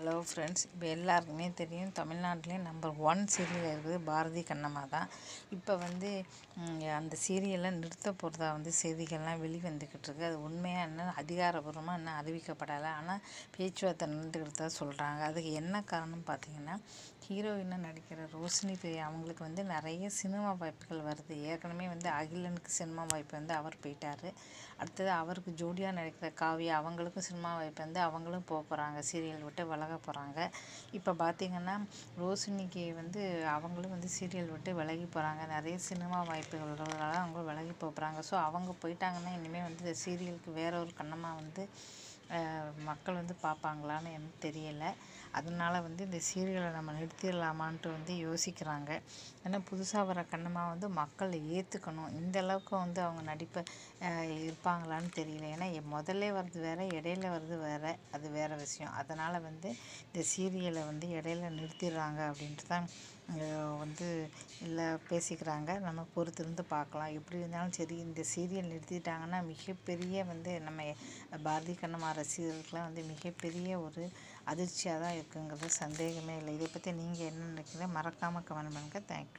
hello friends இப்போ எல்லாருக்குமே தெரியும் தமிழ்நாட்டிலே நம்பர் ஒன் சீரியல் இருக்குது பாரதி கண்ணம்மா தான் இப்போ வந்து ம், அந்த சீரியலை நிறுத்த போகிறதா வந்து செய்திகள்லாம் வெளிவந்துக்கிட்டு இருக்கு அது உண்மையாக என்ன அதிகாரபூர்வமாக இன்னும் அறிவிக்கப்படலை ஆனால் பேச்சுவார்த்தை நடந்துக்கிட்டு தான் சொல்கிறாங்க அதுக்கு என்ன காரணம் பார்த்தீங்கன்னா ஹீரோயினாக நடிக்கிற ரோஷினி பிரியா அவங்களுக்கு வந்து நிறைய சினிமா வாய்ப்புகள் வருது ஏற்கனவே வந்து அகிலனுக்கு சினிமா வாய்ப்பு வந்து அவர் போயிட்டார் அடுத்தது அவருக்கு ஜோடியாக நடிக்கிற காவியா அவங்களுக்கும் சினிமா வாய்ப்பு வந்து அவங்களும் போக போகிறாங்க சீரியல் விட்டு விலக போகிறாங்க இப்போ பார்த்தீங்கன்னா ரோஷினிக்கு வந்து அவங்களும் வந்து சீரியல் விட்டு விலகி போகிறாங்க நிறைய சினிமா வாய்ப்புகள் வரதால அவங்க விலகி போகிறாங்க ஸோ அவங்க போயிட்டாங்கன்னா இனிமேல் வந்து இந்த சீரியலுக்கு வேற ஒரு கண்ணமாக வந்து அஹ், மக்கள் வந்து பார்ப்பாங்களான்னு எனக்கு தெரியலை அதனால வந்து இந்த சீரியலை நம்ம நிறுத்திடலாமான்ட்டு வந்து யோசிக்கிறாங்க ஏன்னா புதுசாக வர கண்ணம்மா வந்து மக்கள் ஏற்றுக்கணும் இந்த அளவுக்கு வந்து அவங்க நடிப்பை அஹ், இருப்பாங்களான்னு தெரியல ஏன்னா எ- முதல்ல வர்றது வேற இடையில வர்றது வேற அது வேற விஷயம் அதனால் வந்து இந்த சீரியலை வந்து இடையில நிறுத்திடுறாங்க அப்படின்ட்டு தான் அஹ், வந்து இல்லை பேசிக்கிறாங்க நம்ம பொறுத்திருந்து பார்க்கலாம் எப்படி இருந்தாலும் சரி இந்த சீரியல் நிறுத்திட்டாங்கன்னா மிகப்பெரிய வந்து நம்ம பாரதி கண்ணம்மா ரசிகர்களுக்கெல்லாம் வந்து மிகப்பெரிய ஒரு அதிர்ச்சியாக தான் இருக்குங்கிறது சந்தேகமே இல்லை இதை பற்றி நீங்கள் என்ன நினைக்கிறீங்க மறக்காமல் கமெண்ட் பண்ணுங்கள் தேங்க்யூ